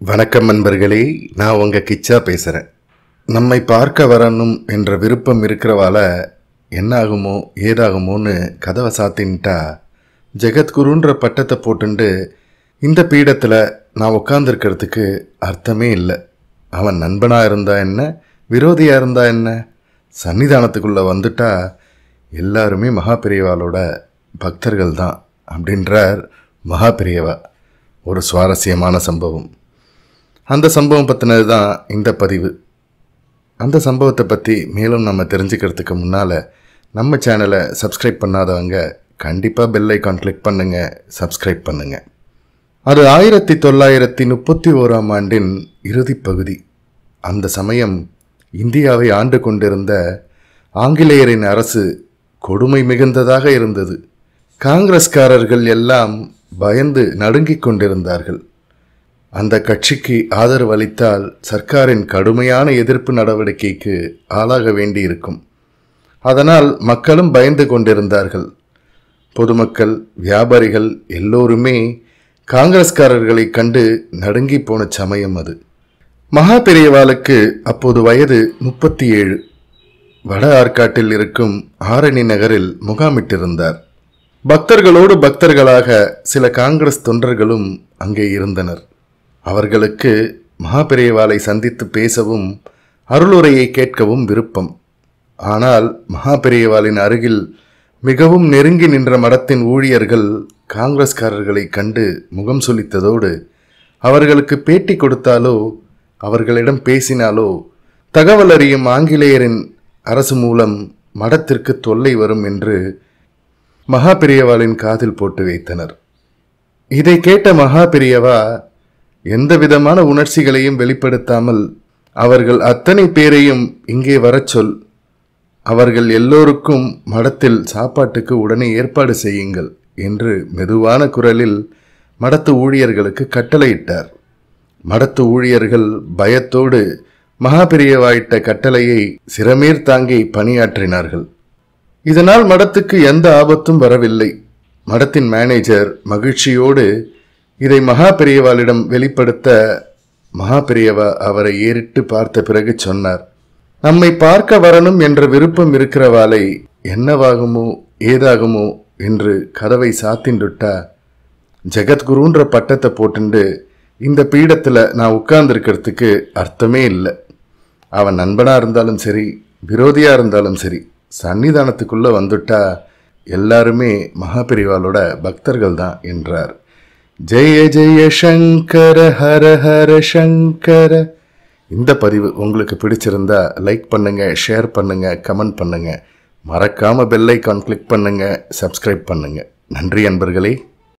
வணக்கம் நண்பர்களே நான் உங்க கிச்சா பேசுகிறேன் நம்மை பார்க்க வரணும் என்ற விருப்பம் இருக்கிறவால என்ன ஆகுமோ ஏதாகுமோன்னு கதவை சாத்தின்ட்டா ஜெகத்குருன்ற பட்டத்தை போட்டுண்டு இந்த பீடத்தில் நான் உட்காந்துருக்கிறதுக்கு அர்த்தமே இல்லை அவன் நண்பனாக இருந்தா என்ன விரோதியாக இருந்தா என்ன சன்னிதானத்துக்குள்ளே வந்துட்டா எல்லாருமே மகாபெரியவாளோட பக்தர்கள் தான் அப்படின்றார் மகாபெரியவா ஒரு சுவாரஸ்யமான சம்பவம் அந்த சம்பவம் பற்றினது தான் இந்த பதிவு அந்த சம்பவத்தை பற்றி மேலும் நம்ம தெரிஞ்சுக்கிறதுக்கு முன்னால் நம்ம சேனலை சப்ஸ்கிரைப் பண்ணாதவங்க கண்டிப்பாக பெல் ஐக்கான் கிளிக் பண்ணுங்கள் சப்ஸ்கிரைப் பண்ணுங்கள் அது ஆயிரத்தி தொள்ளாயிரத்தி முப்பத்தி ஓராம் ஆண்டின் இறுதிப் பகுதி அந்த சமயம் இந்தியாவை ஆண்டு கொண்டிருந்த ஆங்கிலேயரின் அரசு கொடுமை மிகுந்ததாக இருந்தது காங்கிரஸ்காரர்கள் எல்லாம் பயந்து நடுங்கிக் கொண்டிருந்தார்கள் அந்த கட்சிக்கு ஆதரவு அளித்தால் சர்க்காரின் கடுமையான எதிர்ப்பு நடவடிக்கைக்கு ஆளாக வேண்டியிருக்கும் அதனால் மக்களும் பயந்து கொண்டிருந்தார்கள் பொதுமக்கள் வியாபாரிகள் எல்லோருமே காங்கிரஸ்காரர்களை கண்டு நடுங்கி போன சமயம் அது மகா பெரியவாளுக்கு அப்போது வயது முப்பத்தி ஏழு வட ஆற்காட்டில் இருக்கும் ஆரணி நகரில் முகாமிட்டிருந்தார் பக்தர்களோடு பக்தர்களாக சில காங்கிரஸ் தொண்டர்களும் அங்கே இருந்தனர் அவர்களுக்கு மகாபெரியவாளை சந்தித்து பேசவும் அருளுரையை கேட்கவும் விருப்பம் ஆனால் மகாபெரியவாளின் அருகில் மிகவும் நெருங்கி நின்ற மடத்தின் ஊழியர்கள் காங்கிரஸ்காரர்களை கண்டு முகம் சுளித்ததோடு அவர்களுக்கு பேட்டி கொடுத்தாலோ அவர்களிடம் பேசினாலோ தகவல் அறியும் ஆங்கிலேயரின் அரசு மூலம் மடத்திற்கு தொல்லை வரும் என்று மகாபெரியவாளின் காதில் போட்டு வைத்தனர் இதை கேட்ட மகாபெரியவா எந்த விதமான உணர்ச்சிகளையும் வெளிப்படுத்தாமல் அவர்கள் அத்தனை பேரையும் இங்கே வரச் சொல் அவர்கள் எல்லோருக்கும் மடத்தில் சாப்பாட்டுக்கு உடனே ஏற்பாடு செய்யுங்கள் என்று மெதுவான குரலில் மடத்து ஊழியர்களுக்கு கட்டளையிட்டார் மடத்து ஊழியர்கள் பயத்தோடு மகாபெரியவாயிட்ட கட்டளையை சிரமேர் தாங்கி பணியாற்றினார்கள் இதனால் மடத்துக்கு எந்த ஆபத்தும் வரவில்லை மடத்தின் மேனேஜர் மகிழ்ச்சியோடு இதை மகா பெரியவாளிடம் வெளிப்படுத்த மகா பெரியவா அவரை ஏறிட்டு பார்த்த பிறகு சொன்னார் நம்மை பார்க்க வரணும் என்ற விருப்பம் இருக்கிறவாளை என்னவாகுமோ ஏதாகுமோ என்று கதவை சாத்தின்டுட்டா ஜெகத்குருன்ற பட்டத்தை போட்டுண்டு இந்த பீடத்தில் நான் உட்கார்ந்துருக்கிறதுக்கு அர்த்தமே இல்லை அவன் நண்பனாக இருந்தாலும் சரி விரோதியாக இருந்தாலும் சரி சன்னிதானத்துக்குள்ளே வந்துட்டா எல்லாருமே மகாபெரிவாளோட பக்தர்கள் தான் என்றார் ஜெய ஜெய சங்கர ஹர ஹர சங்கர இந்த பதிவு உங்களுக்கு பிடிச்சிருந்தா லைக் பண்ணுங்க ஷேர் பண்ணுங்க கமெண்ட் பண்ணுங்க மறக்காம பெல் ஐக்கான் கிளிக் பண்ணுங்க சப்ஸ்கிரைப் பண்ணுங்க நன்றி அன்பர்களே